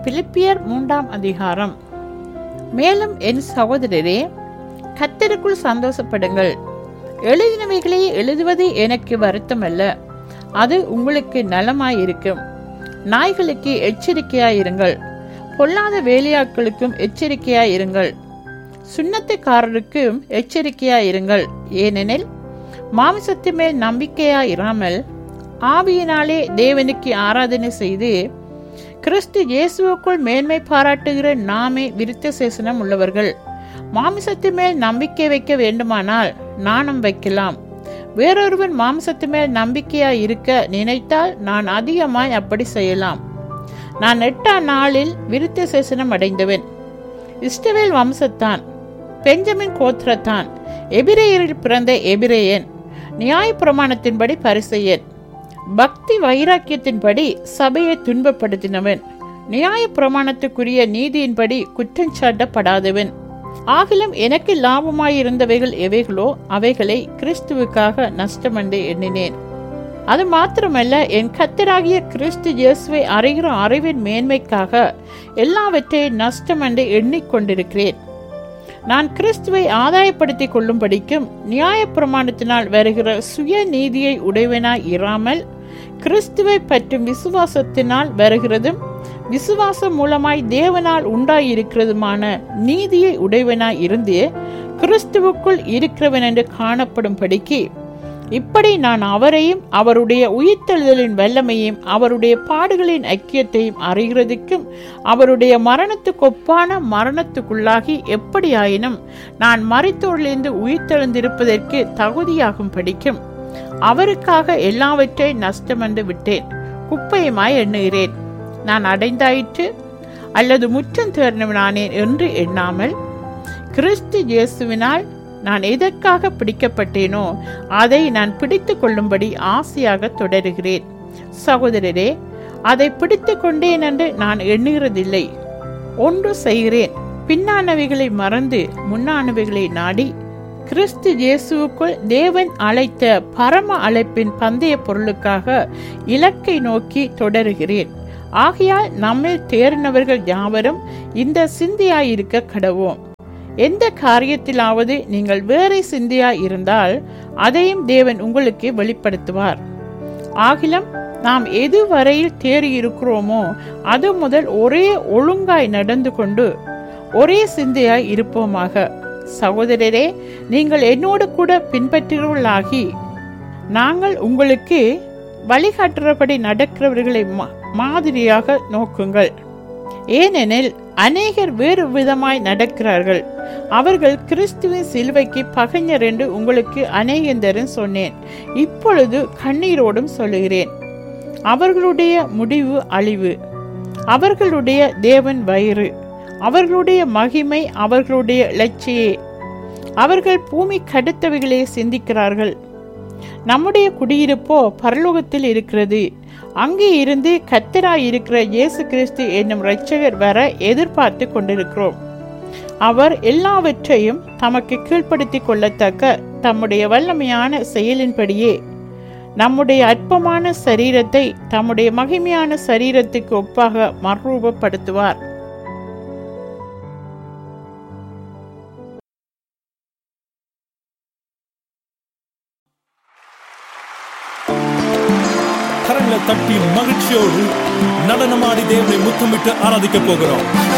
பிலிப்பியர் மூன்றாம் அதிகாரம் மேலும் என் சகோதரரே கத்தருக்குள் சந்தோஷப்படுங்கள் எழுதினவைகளே எழுதுவது எனக்கு வருத்தமல்ல அது உங்களுக்கு நலமாயிருக்கும் நாய்களுக்கு எச்சரிக்கையாயிருங்கள் பொல்லாத வேலையாட்களுக்கும் எச்சரிக்கையாயிருங்கள் சுண்ணத்துக்காரருக்கும் எச்சரிக்கையாயிருங்கள் ஏனெனில் மாமிசத்து மேல் நம்பிக்கையாயிராமல் ஆவியினாலே தேவனுக்கு ஆராதனை செய்து கிறிஸ்து இயேசுவுக்குள் மேன்மை பாராட்டுகிற நாமே விருத்த சேசனம் உள்ளவர்கள் மாமிசத்து மேல் நம்பிக்கை வைக்க வேண்டுமானால் நாணம் வைக்கலாம் வேறொருவன் மாம்சத்து மேல் நம்பிக்கையாய் இருக்க நினைத்தால் நான் அதிகமாய் அப்படி செய்யலாம் நான் எட்டாம் நாளில் விருத்த சேசனம் அடைந்தவன் இஸ்டவேல் வம்சத்தான் பெஞ்சமின் கோத்திரத்தான் எபிரேயரில் பிறந்த எபிரேயன் நியாய பிரமாணத்தின்படி பரிசெயன் பக்தி வைராக்கியத்தின்படி சபையை துன்பப்படுத்தினவன் நியாய பிரமாணத்துக்குரிய நீதியின்படி குற்றஞ்சாட்டப்படாதவன் ஆகிலும் எனக்கு லாபமாயிருந்தவைகள் எவைகளோ அவைகளை கிறிஸ்துவுக்காக நஷ்டமென்று எண்ணினேன் அது மாத்திரமல்ல என் கத்தராகிய கிறிஸ்து இயேசுவை அறிகிற அறிவின் மேன்மைக்காக எல்லாவற்றையும் நஷ்டம் என்று எண்ணிக்கொண்டிருக்கிறேன் நான் கிறிஸ்துவை ஆதாயப்படுத்திக் கொள்ளும்படிக்கும் நியாயப்பிரமாணத்தினால் வருகிற சுய நீதியை உடையவனாய் இராமல் கிறிஸ்துவை பற்றும் விசுவாசத்தினால் வருகிறதும் விசுவாசம் மூலமாய் தேவனால் உண்டாயிருக்கிறதுமான நீதியை உடையவனாய் இருந்து கிறிஸ்துவுக்குள் இருக்கிறவன் என்று காணப்படும்படிக்கு இப்படி நான் அவரையும் அவருடைய உயிர்த்தெழுதலின் வல்லமையும் அவருடைய பாடுகளின் ஐக்கியத்தையும் அறிகிறதுக்கும் அவருடைய மரணத்துக்கு ஒப்பான மரணத்துக்குள்ளாகி எப்படியாயினும் நான் மறைத்தோரிலிருந்து உயிர்த்தெழுந்திருப்பதற்கு தகுதியாகும் படிக்கும் அவருக்காக எல்லாவற்றை நஷ்டமென்று விட்டேன் குப்பையுமாய் எண்ணுகிறேன் நான் அடைந்தாயிற்று அல்லது முற்றம் தேர்ந்தவனானேன் என்று எண்ணாமல் கிறிஸ்து இயேசுவினால் நான் எதற்காக பிடிக்கப்பட்டேனோ அதை நான் பிடித்து கொள்ளும்படி ஆசையாக தொடருகிறேன் சகோதரரே அதை பிடித்து கொண்டேன் என்று நான் எண்ணுகிறதில்லை ஒன்று செய்கிறேன் பின்னானவைகளை மறந்து முன்னானவைகளை நாடி கிறிஸ்து இயேசுவுக்குள் தேவன் அழைத்த பரம அழைப்பின் பந்தய பொருளுக்காக இலக்கை நோக்கி தொடருகிறேன் ஆகையால் நம்மில் தேறினவர்கள் யாவரும் இந்த சிந்தியாயிருக்க கடவோம் எந்த காரியத்திலாவது நீங்கள் வேறே சிந்தியாய் இருந்தால் அதையும் தேவன் உங்களுக்கு வெளிப்படுத்துவார் ஆகிலும் நாம் எதுவரையில் தேறி இருக்கிறோமோ அது முதல் ஒரே ஒழுங்காய் நடந்து கொண்டு ஒரே சிந்தையாய் இருப்போமாக சகோதரரே நீங்கள் என்னோடு கூட பின்பற்றுகிறவர்களாகி நாங்கள் உங்களுக்கு வழிகாட்டுறபடி நடக்கிறவர்களை மாதிரியாக நோக்குங்கள் ஏனெனில் அநேகர் வேறு விதமாய் நடக்கிறார்கள் அவர்கள் கிறிஸ்துவின் சிலுவைக்கு பகைஞர் என்று உங்களுக்கு அநேகந்தரும் சொன்னேன் இப்பொழுது கண்ணீரோடும் சொல்லுகிறேன் அவர்களுடைய முடிவு அழிவு அவர்களுடைய தேவன் வயிறு அவர்களுடைய மகிமை அவர்களுடைய இலட்சியே அவர்கள் பூமி கடுத்தவைகளே சிந்திக்கிறார்கள் நம்முடைய குடியிருப்போ பரலோகத்தில் இருக்கிறது அங்கே இருந்து கத்தராய் இருக்கிற இயேசு கிறிஸ்து என்னும் இரட்சகர் வர எதிர்பார்த்து கொண்டிருக்கிறோம் அவர் எல்லாவற்றையும் தமக்கு கீழ்ப்படுத்தி கொள்ளத்தக்க தம்முடைய வல்லமையான செயலின்படியே நம்முடைய அற்பமான சரீரத்தை தம்முடைய மகிமையான சரீரத்துக்கு ஒப்பாக மறுரூபப்படுத்துவார் கரங்களை தட்டி மகிழ்ச்சியோடு நடனமாடி தேவனை முத்தமிட்டு ஆராதிக்க போகிறோம்